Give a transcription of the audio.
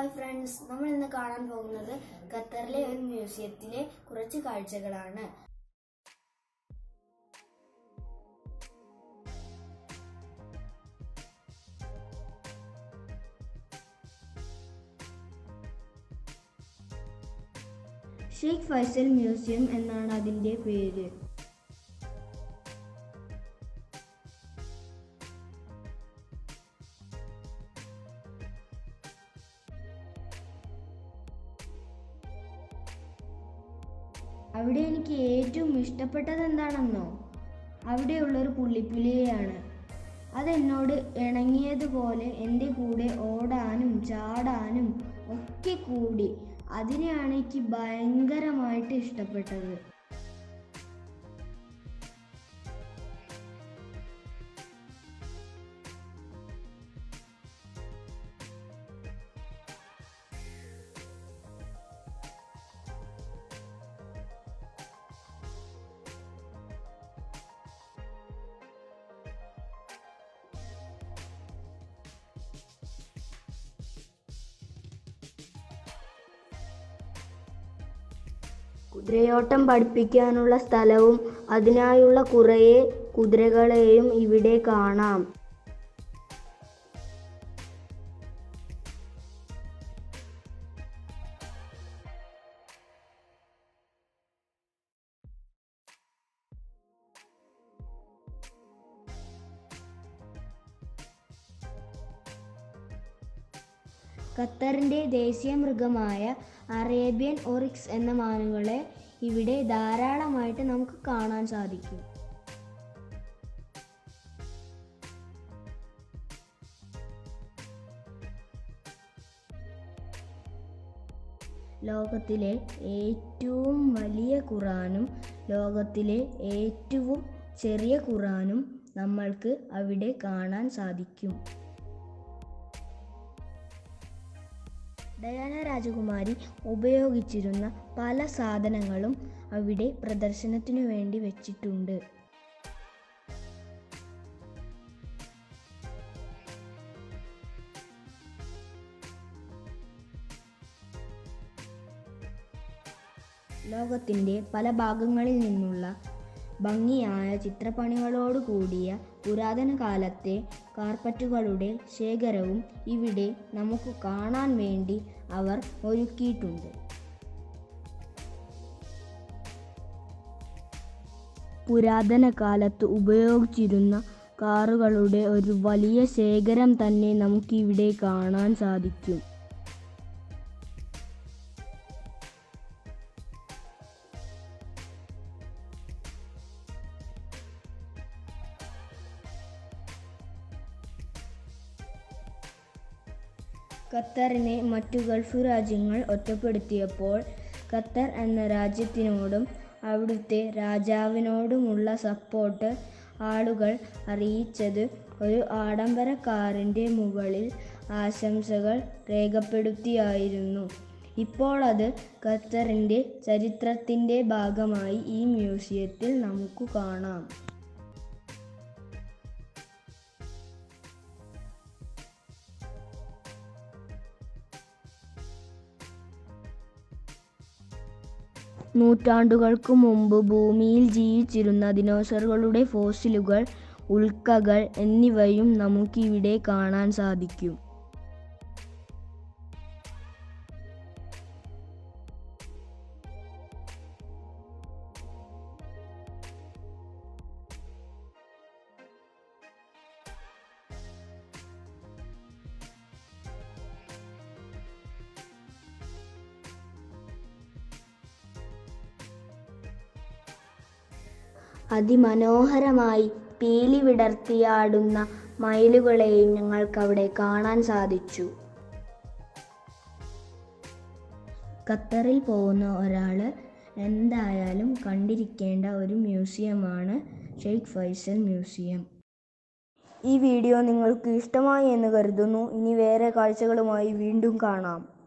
hi friends നമ്മൾ ഇന്ന് കാണാൻ പോകുന്നത് ഖത്തറിലെ ഒരു മ്യൂസിയത്തിലെ കുറച്ച് കാഴ്ചകളാണ് ഷെയ്ഖ് ഫൈസൽ മ്യൂസിയം എന്നാണ് അതിൻ്റെ പേര് അവിടെ എനിക്ക് ഏറ്റവും ഇഷ്ടപ്പെട്ടത് എന്താണെന്നോ അവിടെയുള്ളൊരു പുള്ളിപ്പുലിയെയാണ് അതെന്നോട് ഇണങ്ങിയതുപോലെ എൻ്റെ കൂടെ ഓടാനും ചാടാനും ഒക്കെ കൂടി അതിനെയാണ് എനിക്ക് ഭയങ്കരമായിട്ട് ഇഷ്ടപ്പെട്ടത് കുതിരയോട്ടം പഠിപ്പിക്കാനുള്ള സ്ഥലവും അതിനായുള്ള കുറേ കുതിരകളെയും ഇവിടെ കാണാം ഖത്തറിൻ്റെ ദേശീയ മൃഗമായ അറേബ്യൻ ഒറിക്സ് എന്ന മാനുകളെ ഇവിടെ ധാരാളമായിട്ട് നമുക്ക് കാണാൻ സാധിക്കും ലോകത്തിലെ ഏറ്റവും വലിയ ഖുറാനും ലോകത്തിലെ ഏറ്റവും ചെറിയ ഖുറാനും നമ്മൾക്ക് അവിടെ കാണാൻ സാധിക്കും ഡയാന രാജകുമാരി ഉപയോഗിച്ചിരുന്ന പല സാധനങ്ങളും അവിടെ പ്രദർശനത്തിനു വേണ്ടി വെച്ചിട്ടുണ്ട് ലോകത്തിൻ്റെ പല ഭാഗങ്ങളിൽ നിന്നുള്ള ഭംഗിയായ ചിത്രപ്പണികളോട് കൂടിയ പുരാതന കാലത്തെ കാർപ്പറ്റുകളുടെ ശേഖരവും ഇവിടെ നമുക്ക് കാണാൻ വേണ്ടി അവർ ഒരുക്കിയിട്ടുണ്ട് പുരാതന കാലത്ത് ഉപയോഗിച്ചിരുന്ന കാറുകളുടെ ഒരു വലിയ ശേഖരം തന്നെ നമുക്കിവിടെ കാണാൻ സാധിക്കും ഖത്തറിനെ മറ്റു ഗൾഫ് രാജ്യങ്ങൾ ഒറ്റപ്പെടുത്തിയപ്പോൾ ഖത്തർ എന്ന രാജ്യത്തിനോടും അവിടുത്തെ രാജാവിനോടുമുള്ള സപ്പോർട്ട് ആളുകൾ അറിയിച്ചത് ഒരു ആഡംബര കാറിൻ്റെ മുകളിൽ ആശംസകൾ രേഖപ്പെടുത്തിയായിരുന്നു ഇപ്പോൾ അത് ഖത്തറിൻ്റെ ചരിത്രത്തിൻ്റെ ഭാഗമായി ഈ മ്യൂസിയത്തിൽ നമുക്ക് കാണാം നൂറ്റാണ്ടുകൾക്ക് മുമ്പ് ഭൂമിയിൽ ജീവിച്ചിരുന്ന ദിനോസറുകളുടെ ഫോസിലുകൾ ഉൽക്കകൾ എന്നിവയും നമുക്കിവിടെ കാണാൻ സാധിക്കും അതിമനോഹരമായി പീലി വിടർത്തിയാടുന്ന മയിലുകളെയും ഞങ്ങൾക്കവിടെ കാണാൻ സാധിച്ചു ഖത്തറിൽ പോകുന്ന ഒരാൾ എന്തായാലും കണ്ടിരിക്കേണ്ട ഒരു മ്യൂസിയമാണ് ഷെയ്ഖ് ഫൈസൽ മ്യൂസിയം ഈ വീഡിയോ നിങ്ങൾക്ക് ഇഷ്ടമായി എന്ന് കരുതുന്നു ഇനി വേറെ കാഴ്ചകളുമായി വീണ്ടും കാണാം